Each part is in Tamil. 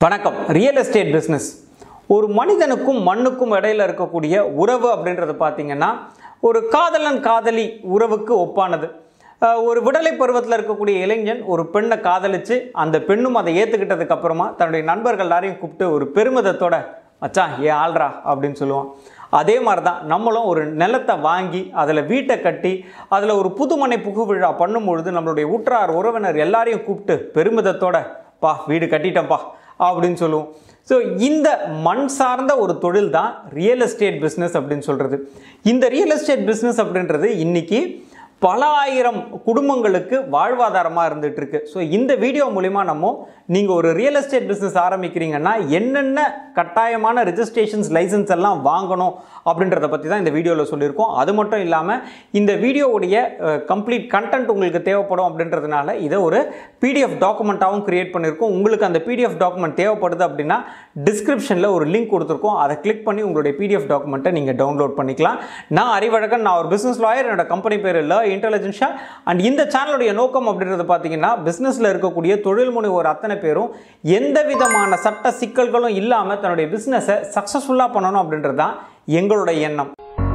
வணக்கம் ரியல் எஸ்டேட் பிஸ்னஸ் ஒரு மனிதனுக்கும் மண்ணுக்கும் இடையில இருக்கக்கூடிய உறவு அப்படின்றது பார்த்தீங்கன்னா ஒரு காதலன் காதலி உறவுக்கு ஒப்பானது அஹ் ஒரு விடலை பருவத்தில் இருக்கக்கூடிய இளைஞன் ஒரு பெண்ணை காதலிச்சு அந்த பெண்ணும் அதை ஏற்றுக்கிட்டதுக்கு அப்புறமா தன்னுடைய நண்பர்கள் எல்லாரையும் கூப்பிட்டு ஒரு பெருமிதத்தோட மச்சான் ஏ ஆள்றா அப்படின்னு சொல்லுவான் அதே மாதிரி தான் நம்மளும் ஒரு நிலத்தை வாங்கி அதில் வீட்டை கட்டி அதில் ஒரு புதுமனை புகு விழா பண்ணும்பொழுது நம்மளுடைய உற்றார் உறவினர் எல்லாரையும் கூப்பிட்டு பெருமிதத்தோட பா வீடு கட்டிட்டேன்ப்பா அப்படின்னு சொல்லுவோம் ஸோ இந்த மண் சார்ந்த ஒரு தொழில் தான் ரியல் எஸ்டேட் பிஸ்னஸ் அப்படின்னு சொல்கிறது இந்த ரியல் எஸ்டேட் பிஸ்னஸ் அப்படின்றது இன்னைக்கு பல ஆயிரம் குடும்பங்களுக்கு வாழ்வாதாரமாக இருந்துட்டு இருக்கு ஸோ இந்த வீடியோ மூலிமா நம்ம நீங்கள் ஒரு ரியல் எஸ்டேட் பிஸ்னஸ் ஆரம்பிக்கிறீங்கன்னா என்னென்ன கட்டாயமான ரெஜிஸ்ட்ரேஷன்ஸ் லைசன்ஸ் எல்லாம் வாங்கணும் அப்படின்றத பற்றி தான் இந்த வீடியோவில் சொல்லியிருக்கோம் அது மட்டும் இல்லாமல் இந்த வீடியோவுடைய கம்ப்ளீட் கண்டென்ட் உங்களுக்கு தேவைப்படும் அப்படின்றதுனால இதை ஒரு பிடிஎஃப் டாக்குமெண்ட்டாகவும் கிரியேட் பண்ணியிருக்கோம் உங்களுக்கு அந்த பிடிஎஃப் டாக்குமெண்ட் தேவைப்படுது அப்படின்னா டிஸ்கிரிப்ஷனில் ஒரு லிங்க் கொடுத்துருக்கோம் அதை கிளிக் பண்ணி உங்களுடைய பிடிஎஃப் டாக்குமெண்ட்டை நீங்கள் டவுன்லோட் பண்ணிக்கலாம் நான் அறிவழகன் நான் ஒரு பிஸ்னஸ் லாயர் என்னோட கம்பெனி பேர் இல்லை இன்டெலிஜென்ஷா அண்ட் இந்த சேனலுடைய நோக்கம் அப்படின்றது பார்த்தீங்கன்னா பிஸ்னஸில் இருக்கக்கூடிய தொழில் முனைவோர் அத்தனை பேரும் எந்த விதமான சட்ட சிக்கல்களும் இல்லாமல் தன்னுடைய பிஸ்னஸை சக்ஸஸ்ஃபுல்லாக பண்ணணும் அப்படின்றது தான் எங்களுடைய எண்ணம்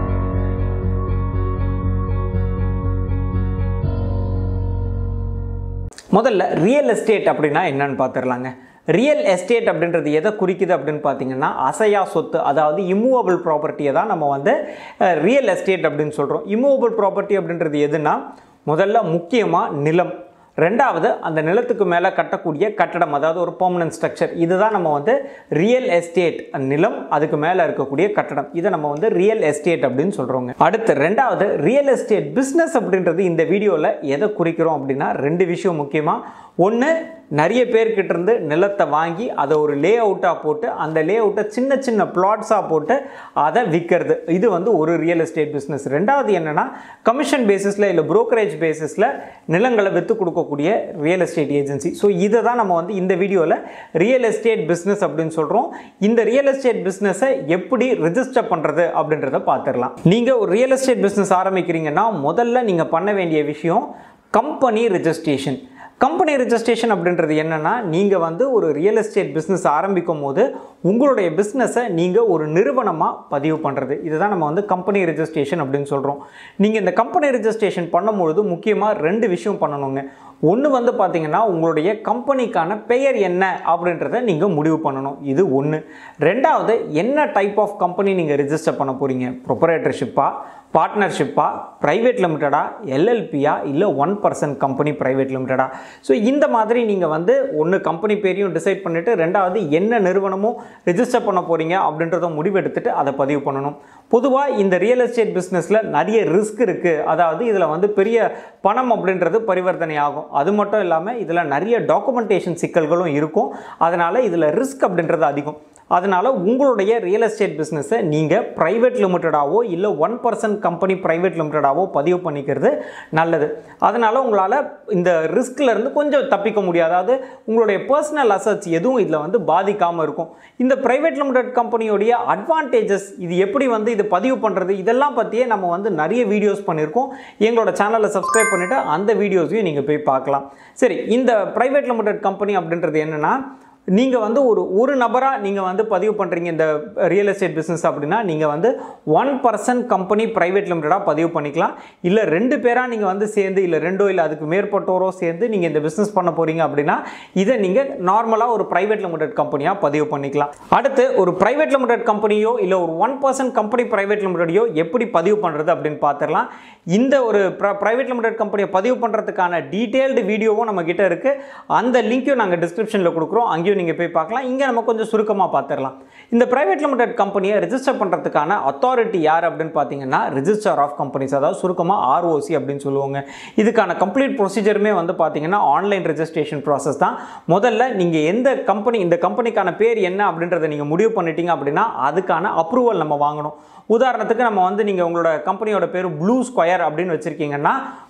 முதல்ல ரியல் எஸ்டேட் அப்படின்னா என்னன்னு பார்த்துடலாங்க ரியல் எஸ்டேட் அப்படின்றது எதை குறிக்குது அப்படின்னு பார்த்தீங்கன்னா அசையா சொத்து அதாவது இம்மூவபிள் ப்ராப்பர்ட்டியை தான் நம்ம வந்து ரியல் எஸ்டேட் அப்படின்னு சொல்கிறோம் இம்மூவபிள் ப்ராப்பர்ட்டி அப்படின்றது எதுனா முதல்ல முக்கியமாக நிலம் ரெண்டாவது அந்த நிலத்துக்கு மேலே கட்டக்கூடிய கட்டடம் அதாவது ஒரு பெர்மனன்ட் ஸ்ட்ரக்சர் இதுதான் நம்ம வந்து ரியல் எஸ்டேட் நிலம் அதுக்கு மேலே இருக்கக்கூடிய கட்டடம் இதை நம்ம வந்து ரியல் எஸ்டேட் அப்படின்னு சொல்கிறோங்க அடுத்து ரெண்டாவது ரியல் எஸ்டேட் பிஸ்னஸ் அப்படின்றது இந்த வீடியோவில் எதை குறிக்கிறோம் அப்படின்னா ரெண்டு விஷயம் முக்கியமாக ஒன்று நிறைய பேர்கிட்ட இருந்து நிலத்தை வாங்கி அதை ஒரு லே அவுட்டாக போட்டு அந்த லே அவுட்டை சின்ன சின்ன பிளாட்ஸாக போட்டு அதை விற்கிறது இது வந்து ஒரு ரியல் எஸ்டேட் பிஸ்னஸ் ரெண்டாவது என்னென்னா கமிஷன் பேசிஸில் இல்லை brokerage பேசிஸில் நிலங்களை விற்று கொடுக்கக்கூடிய ரியல் எஸ்டேட் ஏஜென்சி ஸோ இதை தான் நம்ம வந்து இந்த வீடியோவில் ரியல் எஸ்டேட் பிஸ்னஸ் அப்படின்னு சொல்கிறோம் இந்த ரியல் எஸ்டேட் பிஸ்னஸை எப்படி ரிஜிஸ்டர் பண்ணுறது அப்படின்றத பார்த்துடலாம் நீங்கள் ஒரு ரியல் எஸ்டேட் பிஸ்னஸ் ஆரம்பிக்கிறீங்கன்னா முதல்ல நீங்கள் பண்ண வேண்டிய விஷயம் கம்பெனி ரெஜிஸ்ட்ரேஷன் கம்பெனி ரெஜிஸ்ட்ரேஷன் அப்படின்றது என்னென்னா நீங்கள் வந்து ஒரு ரியல் எஸ்டேட் பிஸ்னஸ் ஆரம்பிக்கும் போது உங்களுடைய பிஸ்னஸை நீங்கள் ஒரு நிறுவனமாக பதிவு பண்ணுறது இதுதான் நம்ம வந்து கம்பெனி ரெஜிஸ்ட்ரேஷன் அப்படின்னு சொல்கிறோம் நீங்கள் இந்த கம்பெனி ரெஜிஸ்ட்ரேஷன் பண்ணும்பொழுது முக்கியமாக ரெண்டு விஷயம் பண்ணணுங்க ஒன்று வந்து பார்த்தீங்கன்னா உங்களுடைய கம்பெனிக்கான பெயர் என்ன அப்படின்றத நீங்கள் முடிவு பண்ணணும் இது ஒன்று ரெண்டாவது என்ன டைப் ஆஃப் கம்பெனி நீங்கள் ரெஜிஸ்டர் பண்ண போகிறீங்க ப்ரொப்பரேட்டர்ஷிப்பா பார்ட்னர்ஷிப்பா ப்ரைவேட் லிமிட்டடா எல்எல்பியா இல்லை ஒன் பர்சன்ட் கம்பெனி ப்ரைவேட் லிமிட்டடா ஸோ இந்த மாதிரி நீங்கள் வந்து ஒன்று கம்பெனி பேரையும் டிசைட் பண்ணிவிட்டு ரெண்டாவது என்ன நிறுவனமும் ரெஜிஸ்டர் பண்ண போகிறீங்க அப்படின்றத முடிவெடுத்துட்டு அதை பதிவு பண்ணணும் பொதுவாக இந்த ரியல் எஸ்டேட் பிஸ்னஸில் நிறைய ரிஸ்க் இருக்குது அதாவது இதில் வந்து பெரிய பணம் அப்படின்றது பரிவர்த்தனை ஆகும் அது மட்டும் இல்லாமல் இதில் நிறைய டாக்குமெண்டேஷன் சிக்கல்களும் இருக்கும் அதனால் இதில் ரிஸ்க் அப்படின்றது அதிகம் அதனால் உங்களுடைய ரியல் எஸ்டேட் பிஸ்னஸை நீங்கள் ப்ரைவேட் லிமிட்டடாவோ இல்லை ஒன் பர்சன்ட் கம்பெனி ப்ரைவேட் லிமிட்டடாவோ பதிவு பண்ணிக்கிறது நல்லது அதனால் உங்களால் இந்த ரிஸ்க்ல இருந்து கொஞ்சம் தப்பிக்க முடியாது அதாவது உங்களுடைய பர்சனல் அசட்ஸ் எதுவும் இதில் வந்து பாதிக்காமல் இருக்கும் இந்த ப்ரைவேட் லிமிடெட் கம்பெனியோடைய அட்வான்டேஜஸ் இது எப்படி வந்து இது பதிவு பண்ணுறது இதெல்லாம் பற்றியே நம்ம வந்து நிறைய வீடியோஸ் பண்ணியிருக்கோம் எங்களோட சேனலை சப்ஸ்கிரைப் பண்ணிவிட்டு அந்த வீடியோஸையும் நீங்கள் போய் பார்க்கலாம் சரி இந்த ப்ரைவேட் லிமிடெட் கம்பெனி அப்படின்றது என்னென்னா நீங்கள் வந்து ஒரு ஒரு நபராக நீங்கள் வந்து பதிவு பண்ணுறீங்க இந்த ரியல் எஸ்டேட் பிஸ்னஸ் அப்படின்னா நீங்கள் வந்து ஒன் பர்சன்ட் கம்பெனி ப்ரைவேட் லிமிட்டடாக பதிவு பண்ணிக்கலாம் இல்லை ரெண்டு பேராக நீங்கள் வந்து சேர்ந்து இல்லை ரெண்டோ இல்லை அதுக்கு மேற்பட்டோரோ சேர்ந்து நீங்கள் இந்த பிஸ்னஸ் பண்ண போகிறீங்க அப்படின்னா இதை நீங்கள் நார்மலாக ஒரு ப்ரைவேட் லிமிடெட் கம்பெனியாக பதிவு பண்ணிக்கலாம் அடுத்து ஒரு ப்ரைவேட் லிமிடெட் கம்பெனியோ இல்லை ஒரு ஒன் பர்சன்ட் கம்பெனி ப்ரைவேட் லிமிடெடையோ எப்படி பதிவு பண்ணுறது அப்படின்னு பார்த்துடலாம் இந்த ஒரு ப்ரைவேட் லிமிடெட் கம்பெனியை பதிவு பண்ணுறதுக்கான டீட்டெயில்டு வீடியோவும் நம்ம கிட்ட இருக்குது அந்த லிங்க்கையும் நாங்கள் டிஸ்கிரிப்ஷனில் கொடுக்குறோம் அங்கேயும் நீங்கள் போய் பார்க்கலாம் இங்கே நம்ம கொஞ்சம் சுருக்கமாக பார்த்துடலாம் இந்த ப்ரைவேட் லிமிடெட் கம்பெனியை ரெஜிஸ்டர் பண்ணுறதுக்கான அத்தாரிட்டி யார் அப்படின்னு பார்த்தீங்கன்னா ரிஜிஸ்டர் ஆஃப் கம்பெனிஸ் அதாவது சுருக்கமாக ஆர்ஓசி அப்படின்னு சொல்லுவாங்க இதுக்கான கம்ப்ளீட் ப்ரொசீஜருமே வந்து பார்த்தீங்கன்னா ஆன்லைன் ரெஜிஸ்ட்ரேஷன் ப்ராசஸ் தான் முதல்ல நீங்கள் எந்த கம்பெனி இந்த கம்பெனிக்கான பேர் என்ன அப்படின்றத நீங்கள் முடிவு பண்ணிட்டீங்க அப்படின்னா அதுக்கான அப்ரூவல் நம்ம வாங்கணும் உதாரணத்துக்கு நம்ம வந்து நீங்கள் உங்களோட கம்பெனியோட பேர் ப்ளூ ஸ்கொயர் அப்படின்னு வச்சுருக்கீங்கன்னா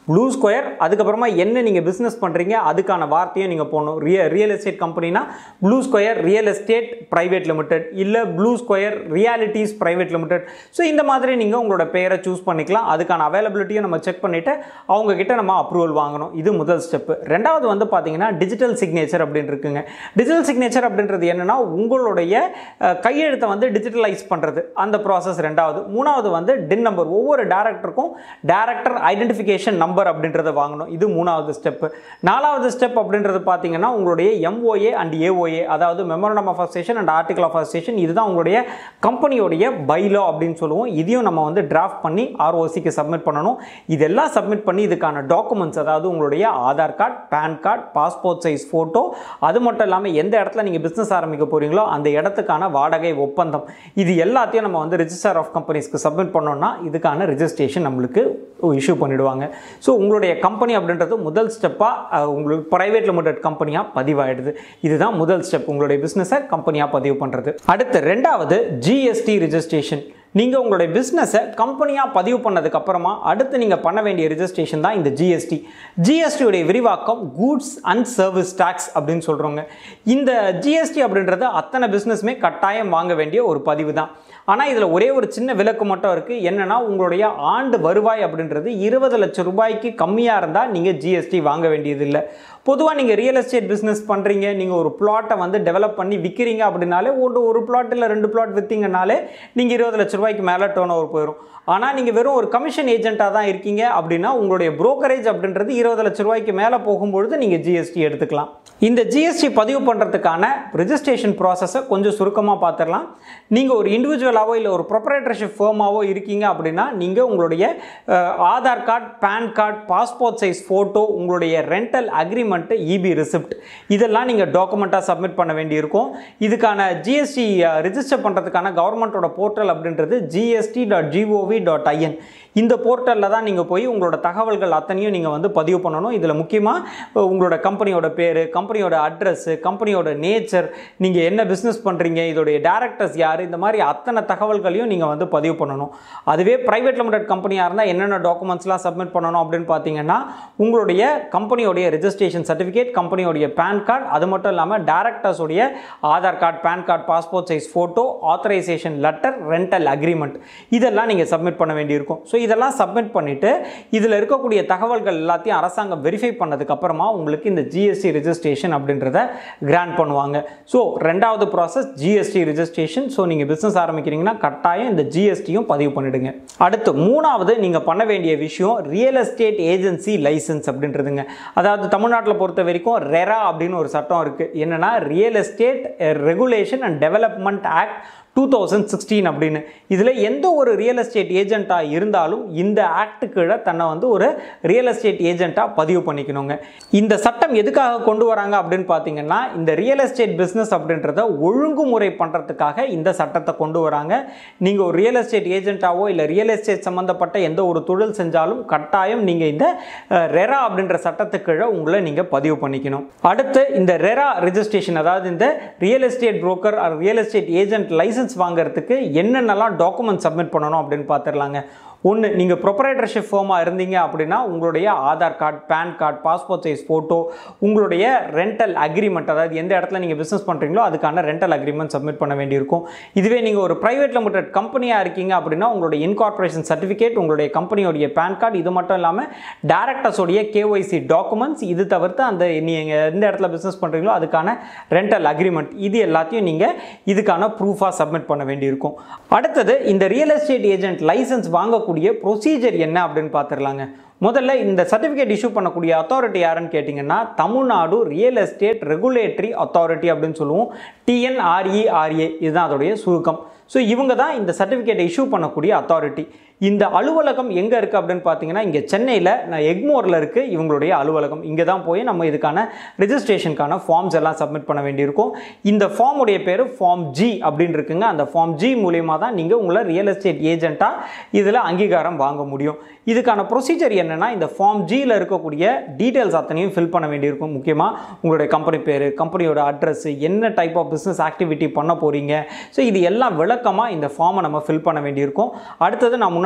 ப்ளூ ஸ்கொயர் அதுக்கப்புறமா என்ன நீங்கள் பிஸ்னஸ் பண்ணுறீங்க அதுக்கான வார்த்தையும் நீங்கள் போடணும் ரிய ரியல் எஸ்டேட் கம்பெனினா blue square real estate private limited இல்லை blue square realities private limited so இந்த மாதிரி நீங்கள் உங்களோட பெயரை சூஸ் பண்ணிக்கலாம் அதுக்கான அவைலபிலிட்டியை நம்ம செக் பண்ணிவிட்டு அவங்க கிட்ட நம்ம அப்ரூவல் வாங்கணும் இது முதல் ஸ்டெப்பு ரெண்டாவது வந்து பார்த்தீங்கன்னா டிஜிட்டல் சிக்னேச்சர் அப்படின்னு இருக்குங்க டிஜிட்டல் சிக்னேச்சர் அப்படின்றது என்னன்னா உங்களுடைய அஹ், கையெழுத்தை வந்து டிஜிட்டலைஸ் பண்ணுறது அந்த ப்ராசஸ் ரெண்டாவது மூணாவது வந்து டின் நம்பர் ஒவ்வொரு டேரக்டருக்கும் டேரக்டர் ஐடென்டிஃபிகேஷன் நம்பர் அப்படின்றத வாங்கணும் இது மூணாவது ஸ்டெப்பு நாலாவது ஸ்டெப் அப்படின்றது பார்த்தீங்கன்னா உங்களுடைய எம்ஓஏ அண்ட் ஏஓஏ அதாவது memorandum of association and article of association இதுதான் உங்களுடைய கம்பெனியோடைய பைலோ அப்படின்னு சொல்லுவோம் இதையும் நம்ம வந்து டிராஃப்ட் பண்ணி ஆர்ஓசிக்கு சப்மிட் பண்ணணும் இதெல்லாம் சப்மிட் பண்ணி இதுக்கான டாக்குமெண்ட்ஸ் அதாவது உங்களுடைய Aadhaar card PAN card passport size photo அது மட்டும் இல்லாமல் எந்த இடத்துல நீங்கள் பிஸ்னஸ் ஆரம்பிக்க போகிறீங்களோ அந்த இடத்துக்கான வாடகை ஒப்பந்தம் இது எல்லாத்தையும் நம்ம வந்து ரிஜிஸ்டர் ஆஃப் கம்பெனிஸ்க்கு சப்மிட் பண்ணோம்னா இதுக்கான ரிஜிஸ்ட்ரேஷன் நம்மளுக்கு இஷ்யூ பண்ணிடுவாங்க ஸோ உங்களுடைய கம்பெனி அப்படின்றது முதல் ஸ்டெப்பாக உங்களுக்கு ப்ரைவேட் லிமிடெட் கம்பெனியாக பதிவாயிடுது இதுதான் முதல் ஸ்டெப் உங்களுடைய பிஸ்னஸை கம்பெனியாக பதிவு பண்ணுறது அடுத்து ரெண்டாவது ஜிஎஸ்டி ரிஜிஸ்ட்ரேஷன் நீங்கள் உங்களுடைய பிஸ்னஸை கம்பெனியாக பதிவு பண்ணதுக்கு அப்புறமா அடுத்து நீங்கள் பண்ண வேண்டிய ரிஜிஸ்ட்ரேஷன் தான் இந்த ஜிஎஸ்டி ஜிஎஸ்டியுடைய விரிவாக்கம் கூட்ஸ் அண்ட் சர்வீஸ் டேக்ஸ் அப்படின்னு சொல்கிறோங்க இந்த ஜிஎஸ்டி அப்படின்றது அத்தனை பிஸ்னஸுமே கட்டாயம் வாங்க வேண்டிய ஒரு பதிவு தான் ஆனால் இதில் ஒரே ஒரு சின்ன விலக்கு மட்டும் இருக்குது என்னென்னா உங்களுடைய ஆண்டு வருவாய் அப்படின்றது இருபது லட்சம் ரூபாய்க்கு கம்மியாக இருந்தால் நீங்கள் ஜிஎஸ்டி வாங்க வேண்டியதில்லை பொதுவாக நீங்கள் ரியல் எஸ்டேட் பிஸ்னஸ் பண்ணுறீங்க நீங்கள் ஒரு பிளாட்டை வந்து டெவலப் பண்ணி விற்கிறீங்க அப்படின்னாலே ஒரு ஒரு பிளாட் இல்லை ரெண்டு பிளாட் விற்றீங்கனாலே நீங்கள் இருபது லட்ச ரூபாய்க்கு மேலே டேர்ன் ஓவர் போயிடும் ஆனால் நீங்கள் வெறும் ஒரு கமிஷன் ஏஜென்ட்டாக தான் இருக்கீங்க அப்படின்னா உங்களுடைய brokerage அப்படின்றது இருபது லட்ச ரூபாய்க்கு மேலே போகும்பொழுது நீங்கள் ஜிஎஸ்டி எடுத்துக்கலாம் இந்த ஜிஎஸ்டி பதிவு பண்ணுறதுக்கான ரிஜிஸ்ட்ரேஷன் ப்ராசஸை கொஞ்சம் சுருக்கமாக பார்த்துடலாம் நீங்கள் ஒரு இண்டிவிஜுவலாவோ இல்லை ஒரு ப்ரொப்ரேட்டர்ஷிப் ஃபேமாவோ இருக்கீங்க அப்படின்னா நீங்கள் உங்களுடைய அஹ், Aadhaar card PAN card passport size photo உங்களுடைய ரெண்டல் அக்ரிமெண்ட்டு இபி ரிசிப்ட் இதெல்லாம் நீங்கள் டாக்குமெண்ட்டாக சப்மிட் பண்ண வேண்டியிருக்கும் இதுக்கான ஜிஎஸ்டி ரிஜிஸ்டர் பண்ணுறதுக்கான கவர்மெண்ட்டோட போர்ட்டல் அப்படின்றது GST dot GOV dot IN இந்த போர்ட்டலில் தான் நீங்கள் போய் உங்களோட தகவல்கள் அத்தனையும் நீங்கள் வந்து பதிவு பண்ணணும் இதில் முக்கியமாக உங்களோட கம்பெனியோட பேர் கம்பெனியோட அட்ரஸ் கம்பெனியோட நேச்சர் நீங்கள் என்ன பிஸ்னஸ் பண்ணுறீங்க இதோடைய டேரக்டர்ஸ் யார் இந்த மாதிரி அத்தனை தகவல்களையும் நீங்கள் வந்து பதிவு பண்ணணும் அதுவே ப்ரைவேட் லிமிடெட் கம்பெனியாக இருந்தால் என்னென்ன டாக்குமெண்ட்ஸ்லாம் சப்மிட் பண்ணணும் அப்படின்னு பார்த்தீங்கன்னா உங்களுடைய கம்பெனியோடைய ரெஜிஸ்ட்ரேஷன் சர்டிஃபிகேட் கம்பெனியோடைய பேன் கார்டு அது மட்டும் இல்லாமல் டேரக்டர்ஸோடைய Aadhaar card PAN card passport size photo authorization letter rental agreement இதெல்லாம் நீங்கள் சப்மிட் பண்ண வேண்டியிருக்கும் ஸோ இதெல்லாம் சப்மிட் பண்ணிவிட்டு இதில் இருக்கக்கூடிய தகவல்கள் எல்லாத்தையும் அரசாங்கம் வெரிஃபை பண்ணதுக்கு அப்புறமா உங்களுக்கு இந்த ஜிஎஸ்டி ரெஜிஸ்ட்ரேஷன் அப்படின்றத கிராண்ட் பண்ணுவாங்க ஸோ ரெண்டாவது ப்ராசஸ் ஜிஎஸ்டி ரெஜிஸ்ட்ரேஷன் ஸோ நீங்கள் பிஸ்னஸ் ஆரம்பிக்கிறீங்கன்னா கட்டாயம் இந்த ஜிஎஸ்டியும் பதிவு பண்ணிடுங்க அடுத்து மூணாவது நீங்கள் பண்ண வேண்டிய விஷயம் ரியல் எஸ்டேட் ஏஜென்சி லைசன்ஸ் அப்படின்றதுங்க அதாவது தமிழ்நாட்டில் பொறுத்த வரைக்கும் ரெரா அப்படின்னு ஒரு சட்டம் இருக்குது என்னென்னா real estate regulation and development act two thousand sixteen அப்படின்னு இதில் எந்த ஒரு ரியல் எஸ்டேட் ஏஜென்ட்டாக இருந்தாலும் இந்த ஆக்ட் கீழே தன்னை வந்து ஒரு ரியல் எஸ்டேட் ஏஜென்ட்டாக பதிவு பண்ணிக்கணுங்க இந்த சட்டம் எதுக்காக கொண்டு வராங்க அப்படின்னு பார்த்தீங்கன்னா இந்த ரியல் எஸ்டேட் பிஸ்னஸ் அப்படின்றத ஒழுங்குமுறை பண்ணுறதுக்காக இந்த சட்டத்தை கொண்டு வராங்க நீங்கள் ஒரு ரியல் எஸ்டேட் ஏஜென்ட்டாவோ இல்லை ரியல் எஸ்டேட் சம்மந்தப்பட்ட எந்த ஒரு தொழில் செஞ்சாலும் கட்டாயம் நீங்கள் இந்த அஹ், ரெரா அப்படின்ற சட்டத்துக்கு கீழே உங்களை நீங்கள் பதிவு பண்ணிக்கணும் அடுத்து இந்த ரெரா ரெஜிஸ்ட்ரேஷன் அதாவது இந்த real estate broker real estate agent license வாங்குறதுக்கு என்னென்னலாம் டாக்குமெண்ட் சப்மிட் பண்ணணும் அப்படின்னு பார்த்துடலாங்க ஒன்று நீங்கள் ப்ரொப்ரேட்டர்ஷிப் ஃபேமாக இருந்தீங்க அப்படின்னா உங்களுடைய Aadhaar card PAN card passport size photo உங்களுடைய ரெண்டல் அக்ரிமெண்ட் அதாவது எந்த இடத்துல நீங்கள் பிஸ்னஸ் பண்ணுறீங்களோ அதுக்கான ரெண்டல் அக்ரிமெண்ட் சப்மிட் பண்ண வேண்டியிருக்கும் இதுவே நீங்கள் ஒரு ப்ரைவேட் லிமிடெட் கம்பெனியாக இருக்கீங்க அப்படின்னா உங்களுடைய இன்கார்பரேஷன் சர்டிஃபிகேட் உங்களுடைய கம்பெனியோடைய பேன் கார்டு இது மட்டும் இல்லாமல் டேரக்டர்ஸோடைய கேஒய்சி டாக்குமெண்ட்ஸ் இது தவிர்த்து அந்த நீங்கள் எந்த இடத்துல பிஸ்னஸ் பண்ணுறீங்களோ அதுக்கான ரெண்டல் அக்ரிமெண்ட் இது எல்லாத்தையும் நீங்கள் இதுக்கான ப்ரூஃபாக சப்மிட் பண்ண வேண்டியிருக்கும் அடுத்தது இந்த ரியல் எஸ்டேட் ஏஜென்ட் லைசன்ஸ் வாங்கக்கூடிய ப்ரொசீஜர் என்ன அப்படின்னு பார்த்துடலாங்க முதல்ல இந்த சர்டிஃபிகேட் இஷ்யூ பண்ணக்கூடிய அத்தாரிட்டி யாருன்னு கேட்டிங்கன்னா Tamil Nadu real estate regulatory authority அப்படின்னு சொல்லுவோம் டிஎன்ஆர்இஆர்ஏ இதுதான் அதோடைய சுருக்கம் ஸோ இவங்க தான் இந்த சர்டிஃபிகேட்டை இஷ்யூ பண்ணக்கூடிய அத்தாரிட்டி இந்த அலுவலகம் எங்கே இருக்குது அப்படின்னு பார்த்தீங்கன்னா இங்கே சென்னையில் நான் எக்மோரில் இருக்குது இவங்களுடைய அலுவலகம் இங்கே தான் போய் நம்ம இதுக்கான ரெஜிஸ்ட்ரேஷனுக்கான ஃபார்ம்ஸ் எல்லாம் சப்மிட் பண்ண வேண்டியிருக்கும் இந்த ஃபார்முடைய பேர் ஃபார்ம் ஜி அப்படின்னு இருக்குங்க அந்த ஃபார்ம் ஜி மூலியமாக தான் நீங்கள் உங்களை ரியல் எஸ்டேட் ஏஜென்ட்டாக இதில் அங்கீகாரம் வாங்க முடியும் இதுக்கான ப்ரொசீஜர் என்னென்னா இந்த ஃபார்ம் ஜியில் இருக்கக்கூடிய டீட்டெயில்ஸ் அத்தனையும் ஃபில் பண்ண வேண்டியிருக்கும் முக்கியமாக உங்களுடைய கம்பெனி பேர் கம்பெனியோட அட்ரஸ் என்ன டைப் ஆஃப் பிஸ்னஸ் ஆக்டிவிட்டி பண்ண போகிறீங்க ஸோ இது எல்லாம் விளக்கமாக இந்த ஃபார்மை நம்ம ஃபில் பண்ண வேண்டியிருக்கும் அடுத்தது நான் முன்னாடி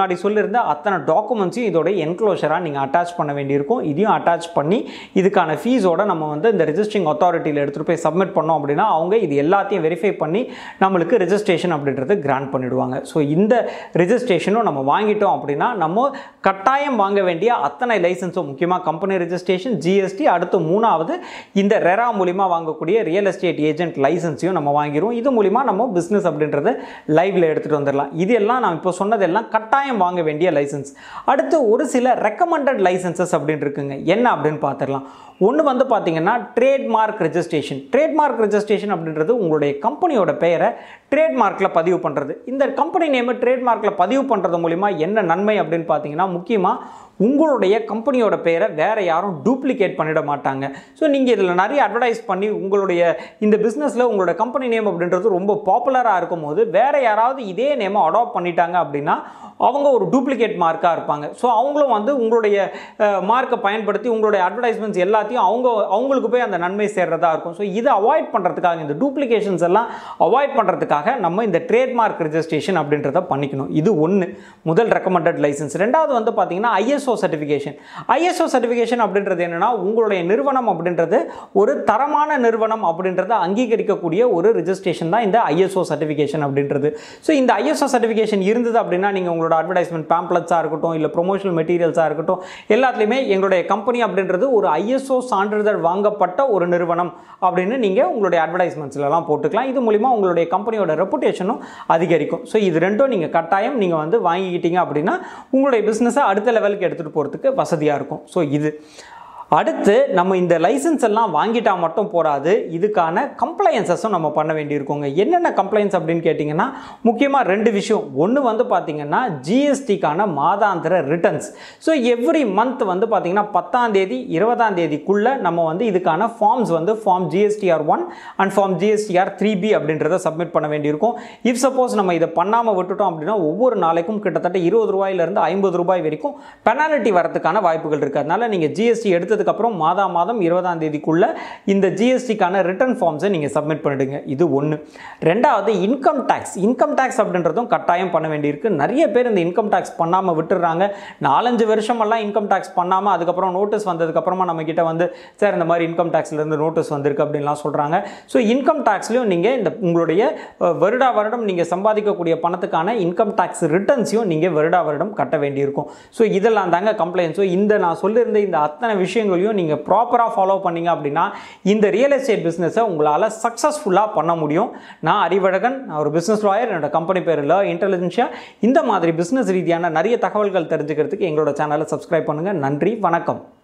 முன்னாடி சொல்லியிருந்த அத்தனை டாக்குமெண்ட்ஸையும் இதோட என்க்ளோஷராக நீங்கள் அட்டாச் பண்ண வேண்டியிருக்கும் இதையும் அட்டாச் பண்ணி இதுக்கான ஃபீஸோட நம்ம வந்து இந்த ரெஜிஸ்ட்ரிங் அத்தாரிட்டியில் எடுத்துகிட்டு போய் சப்மிட் பண்ணோம் அப்படின்னா அவங்க இது எல்லாத்தையும் வெரிஃபை பண்ணி நம்மளுக்கு ரெஜிஸ்ட்ரேஷன் அப்படின்றது கிராண்ட் பண்ணிடுவாங்க ஸோ இந்த ரெஜிஸ்ட்ரேஷனும் நம்ம வாங்கிட்டோம் அப்படின்னா நம்ம கட்டாயம் வாங்க வேண்டிய அத்தனை லைசன்ஸும் முக்கியமாக கம்பெனி ரெஜிஸ்ட்ரேஷன் ஜிஎஸ்டி அடுத்து மூணாவது இந்த ரெரா மூலிமா வாங்கக்கூடிய ரியல் எஸ்டேட் ஏஜென்ட் லைசன்ஸையும் நம்ம வாங்கிடுவோம் இது மூலிமா நம்ம பிஸ்னஸ் அப்படின்றத லைவ்ல எடுத்துகிட்டு வந்துடலாம் இது எல்லாம் நான் இப்போ சொன்னதெல்லாம் கட்டாயம் வாங்க வேண்டிய லைசன்ஸ் அடுத்து ஒரு சில ரெக்கமெண்டட் லைசன்சஸ் அப்படின்னு இருக்குங்க என்ன அப்படின்னு பார்த்துடலாம் ஒன்று வந்து பார்த்தீங்கன்னா ட்ரேட்மார்க் ரெஜிஸ்ட்ரேஷன் ட்ரேட்மார்க் ரெஜிஸ்ட்ரேஷன் அப்படின்றது உங்களுடைய கம்பெனியோட பெயரை ட்ரேட்மார்க்கில் பதிவு பண்ணுறது இந்த கம்பெனி நேமை ட்ரேட்மார்க்கில் பதிவு பண்ணுறது மூலிமா என்ன நன்மை அப்படின்னு பார்த்தீங்கன்னா முக்கியமாக உங்களுடைய கம்பெனியோட பெயரை வேறு யாரும் டூப்ளிகேட் பண்ணிட மாட்டாங்க ஸோ நீங்கள் இதில் நிறைய அட்வர்டைஸ் பண்ணி உங்களுடைய இந்த பிஸ்னஸில் உங்களோட கம்பெனி நேம் அப்படின்றது ரொம்ப பாப்புலராக இருக்கும் போது வேறு யாராவது இதே நேமை அடாப்ட் பண்ணிட்டாங்க அப்படின்னா அவங்க ஒரு டூப்ளிகேட் மார்க்காக இருப்பாங்க ஸோ அவங்களும் வந்து உங்களுடைய மார்க்கை பயன்படுத்தி உங்களுடைய அட்வர்டைஸ்மெண்ட்ஸ் எல்லாத்தையும் அவங்க அவங்களுக்கு போய் அந்த நன்மை சேர்றதா இருக்கும் ஸோ இதை அவாய்ட் பண்ணுறதுக்காக இந்த டூப்ளிகேஷன்ஸ் எல்லாம் அவாய்ட் பண்ணுறதுக்காக நம்ம இந்த ட்ரேட்மார்க் ரெஜிஸ்ட்ரேஷன் அப்படின்றத பண்ணிக்கணும் இது ஒன்று முதல் ரெக்கமெண்டட் லைசன்ஸ் ரெண்டாவது வந்து பார்த்தீங்கன்னா ஐஎஸ்ஓ சர்டிஃபிகேஷன் ஐஎஸ்ஓ சர்டிஃபிகேஷன் அப்படின்றது என்னென்னா உங்களுடைய நிறுவனம் அப்படின்றது ஒரு தரமான நிறுவனம் அப்படின்றத அங்கீகரிக்கக்கூடிய ஒரு ரெஜிஸ்ட்ரேஷன் தான் இந்த ஐஎஸ்ஓ சர்டிஃபிகேஷன் அப்படின்றது ஸோ இந்த ஐஎஸ்ஓ சர்டிஃபிகேஷன் இருந்தது அப்படின்னா நீங்கள் உங்களோட அட்வர்டைஸ்மெண்ட் பேம்ப்ளெட்ஸாக இருக்கட்டும் இல்லை ப்ரொமோஷனல் மெட்டீரியல்ஸாக இருக்கட்டும் எல்லாத்துலேயுமே எங்களுடைய கம்பெனி அப்படின்றது ஒரு ஐஎஸ்ஓ சான்றிதழ் வாங்கப்பட்ட ஒரு நிறுவனம் அப்படின்னு நீங்கள் உங்களுடைய அட்வர்டைஸ்மெண்ட்ஸ்லாம் போட்டுக்கலாம் இது மூலிமா உங்களுடைய கம்பெனியோட ரெப்புடேஷனும் அதிகரிக்கும் ஸோ இது ரெண்டும் நீங்கள் கட்டாயம் நீங்கள் வந்து வாங்கிக்கிட்டீங்க அப்படின்னா உங்களுடைய பிஸ்னஸை அடுத்த லெவலுக்கு எடுத்துகிட்டு போகிறதுக்கு வசதியாக இருக்கும் ஸோ இது அடுத்து நம்ம இந்த லைசன்ஸ் எல்லாம் வாங்கிட்டா மட்டும் போடாது இதுக்கான கம்ப்ளைன்சஸும் நம்ம பண்ண வேண்டியிருக்கோங்க என்னென்ன கம்ப்ளைண்ட்ஸ் அப்படின்னு கேட்டிங்கன்னா முக்கியமாக ரெண்டு விஷயம் ஒன்று வந்து பார்த்திங்கன்னா ஜிஎஸ்டிக்கான மாதாந்திர ரிட்டர்ன்ஸ் ஸோ எவ்ரி மந்த் வந்து பார்த்திங்கன்னா பத்தாம் தேதி இருபதாம் தேதிக்குள்ளே நம்ம வந்து இதுக்கான ஃபார்ம்ஸ் வந்து form GSTR one and form GSTR three B அப்படின்றத சப்மிட் பண்ண வேண்டியிருக்கும் இஃப் சப்போஸ் நம்ம இதை பண்ணாமல் விட்டுட்டோம் அப்படின்னா ஒவ்வொரு நாளைக்கும் கிட்டத்தட்ட இருபது ரூபாயிலிருந்து ஐம்பது ரூபாய் வரைக்கும் பெனால்ட்டி வரதுக்கான வாய்ப்புகள் இருக்குது அதனால் நீங்கள் ஜிஎஸ்டி எடுத்தது அதுக்கப்புறம் மாதா மாதம் இருபதாம் தேதிக்குள்ள இந்த ஜிஎஸ்டிக்கான ரிட்டர்ன் ஃபார்ம்ஸை நீங்கள் சப்மிட் பண்ணிடுங்க இது ஒன்று ரெண்டாவது இன்கம் டேக்ஸ் இன்கம் டேக்ஸ் அப்படின்றதும் கட்டாயம் பண்ண வேண்டியிருக்கு நிறைய பேர் இந்த இன்கம் டேக்ஸ் பண்ணாமல் விட்டுறாங்க நாலஞ்சு வருஷமெல்லாம் இன்கம் டேக்ஸ் பண்ணாமல் அதுக்கப்புறம் நோட்டீஸ் வந்ததுக்கப்புறமா நம்ம கிட்ட வந்து சார் இந்த மாதிரி இன்கம் டேக்ஸ்லேருந்து நோட்டீஸ் வந்திருக்கு அப்படின்லாம் சொல்கிறாங்க ஸோ இன்கம் டேக்ஸ்லையும் நீங்கள் இந்த உங்களுடைய வருடா வருடம் நீங்கள் சம்பாதிக்கக்கூடிய பணத்துக்கான இன்கம் டேக்ஸ் ரிட்டர்ன்ஸையும் நீங்கள் வருடா வருடம் கட்ட வேண்டியிருக்கும் ஸோ இதெல்லாம் தாங்க கம்ப்ளைண்ட்ஸோ இந்த நான் சொல்லியிருந்த இந்த அத்தனை விஷயங்கள் விஷயங்களையும் நீங்கள் ப்ராப்பராக ஃபாலோ பண்ணீங்க அப்படின்னா இந்த ரியல் எஸ்டேட் பிஸ்னஸை உங்களால் சக்ஸஸ்ஃபுல்லாக பண்ண முடியும் நான் அறிவழகன் நான் ஒரு பிஸ்னஸ் லாயர் என்னோட கம்பெனி பேர் ல இன்டெலிஜென்ஷியா இந்த மாதிரி பிஸ்னஸ் ரீதியான நிறைய தகவல்கள் தெரிஞ்சுக்கிறதுக்கு எங்களோட சேனலை சப்ஸ்கிரைப் பண்ணுங்கள் நன்றி வணக்கம்